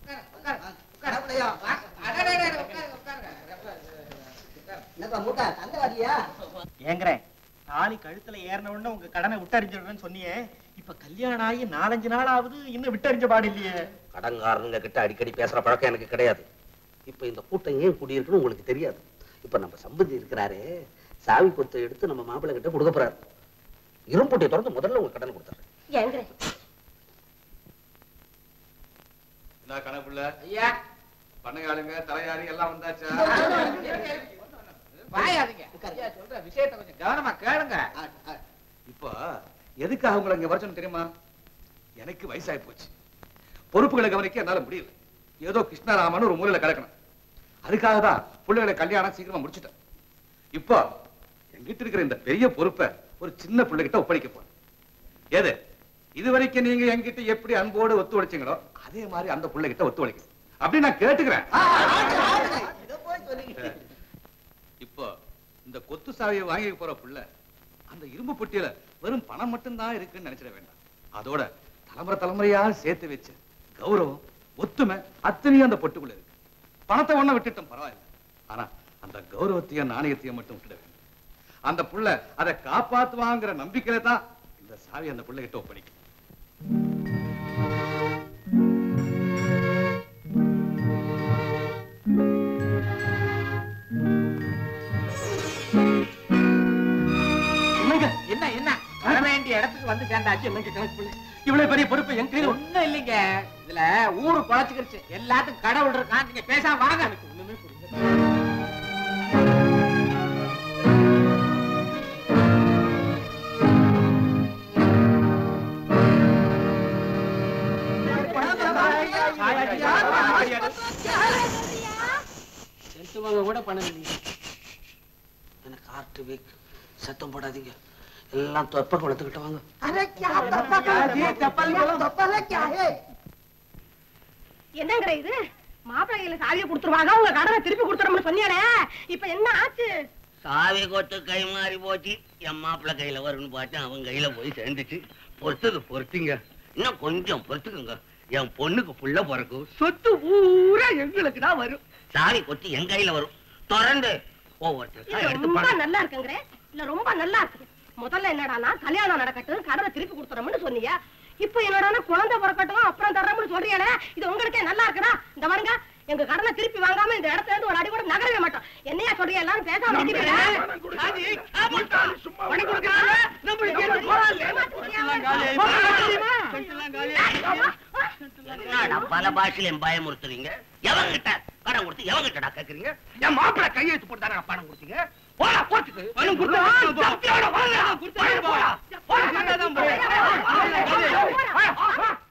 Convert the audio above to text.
என்னப்பா மூட்டா தந்தவாதியா ஏங்குறேன் தாலி கழுத்துல ஏறின உடனே உங்க கடனை விட்டறிஞ்சிடுறேன்னு சொன்னியே இப்ப கல்யாணம் ஆகி நாலஞ்சு நாள் ஆகுது இன்னும் விட்டறிஞ்ச பாடு இல்லையே கடன்காரனுங்க கிட்ட அடிக்கடி பேசுற பழக்கம் எனக்கு கிடையாது இப்ப இந்த கூட்டம் ஏன் குடியிருக்குன்னு உங்களுக்கு தெரியாது இப்ப நம்ம சம்பந்தி இருக்கிறாரே சாவி கொத்தை எடுத்து நம்ம மாப்பிள்ளை கிட்ட கொடுக்க போறாரு இரும்புட்டியை திறந்து முதல்ல உங்க கடன் கொடுத்துறேன் ஏங்குறேன் என்ன கணக்குள்ள ஐயா பண்ணையாளுங்க தலையாரி எல்லாம் வந்தாச்சா வாயாதீங்க ஐயா சொல்ற விஷயத்தை கொஞ்சம் கவனமா கேளுங்க இப்போ எதுக்காக உங்களை இங்க வர சொன்னேன் தெரியுமா எனக்கு வயசாகி போச்சு பொறுப்புகளை கவனிக்க என்னால முடியல ஏதோ கிருஷ்ணராமன் ஒரு மூலையில கிடக்கணும் அதுக்காக தான் பிள்ளைகளை கல்யாணம் சீக்கிரமா முடிச்சிட்டேன் இப்போ என்கிட்ட இருக்கிற இந்த பெரிய பொறுப்பை ஒரு சின்ன பிள்ளைகிட்ட ஒப்படைக்க போறேன் எது இது வரைக்கும் நீங்க என்கிட்ட எப்படி அன்போடு ஒத்துழைச்சீங்களோ அதே மாதிரி அந்த பிள்ளைகிட்ட ஒத்துழைக்கணும் அப்படி நான் கேட்டுக்கிறேன் இதை போய் சொல்லிக்கிட்டு இப்போ இந்த கொத்து சாவியை வாங்கி போற புள்ள அந்த இரும்பு பொட்டியில வெறும் பணம் மட்டும்தான் இருக்குன்னு நினைச்சிட வேண்டாம் அதோட தலைமுறை தலைமுறையா சேர்த்து வச்ச கௌரவம் ஒத்துமை அத்தனையும் அந்த பொட்டுக்குள்ள இருக்கு பணத்தை ஒண்ண விட்டுட்டோம் பரவாயில்ல ஆனா அந்த கௌரவத்தையும் நாணயத்தையும் மட்டும் விட்டுட வேண்டும் அந்த புள்ள அதை காப்பாத்துவாங்கிற நம்பிக்கையில தான் இந்த சாவி அந்த புள்ள கிட்ட ஒப்படைக்கும் என்னங்க என்ன என்ன வர வேண்டிய இடத்துக்கு வந்து சேர்ந்தாச்சு என்னங்க கணக்கு பண்ணு இவ்வளவு பெரிய பொறுப்பு என் கையில ஒண்ணும் இல்லைங்க இதுல ஊரு பொழைச்சுக்கிருச்சு எல்லாத்துக்கும் கடவுள் இருக்கான் நீங்க பேசாம வாங்க ஒண்ணுமே புரியல செத்து வாங்க கூட பண்ணல எனக்கு ஹார்ட் வீக் சத்தம் போடாதீங்க எல்லாம் தொப்ப குளத்துக்கிட்ட வாங்க अरे क्या तप्पा का तप्पा है क्या है என்னங்கிற இது மாப்பிள்ளை கையில சாவியை கொடுத்துருவாங்க உங்க கடனை திருப்பி கொடுத்துறோம்னு சொன்னியானே இப்ப என்ன ஆச்சு சாவி கொத்து கை மாறி போச்சு என் மாப்பிள்ளை கையில வரும்னு பார்த்தேன் அவன் கையில போய் சேர்ந்துச்சு பொறுத்தது பொறுத்தீங்க இன்னும் கொஞ்சம் பொறுத்துக்குங்க என் பொண்ணுக்கு புள்ள பிறக்கும் சொத்து பூரா எங்களுக்கு தான் வரும் சாவி கொத்து என் கையில வரும் திறந்து ஒவ்வொருத்தருக்கா இது எடுத்து ரொம்ப பணம். நல்லா இருக்குங்கிற இல்ல ரொம்ப நல்லா இருக்கு முதல்ல என்னடானா கல்யாணம் நடக்கட்டும் கடனை திருப்பி கொடுத்துறோம்னு சொன்னீங்க இப்ப என்னடானா குழந்தை பிறக்கட்டும் அப்புறம் தர்றோம்னு சொல்றீங்களே இது உங்களுக்கே நல்லா இருக்குடா இந்த பாருங்க எங்க கடனை திருப்பி வாங்காம இந்த இடத்துல இருந்து ஒரு அடி கூட நகரவே மாட்டோம் என்னையா சொல்றீங்க எல்லாரும் பேசாம இருக்கிறீங்க? பணம் கொடுக்கறாங்க, நம்மளுக்கு என்ன குரல்? என்னடா பல பாஷையிலும் பயமுறுத்துறீங்க எவங்கிட்ட கடன் கொடுத்து எவங்கிட்டடா கேக்குறீங்க என் மாப்பிள்ளை கையெழுத்து போட்டு தானே பணம் கொடுத்தீங்க போடா கோர்ட்டுக்கு பணம் கொடுத்தா போடா போடா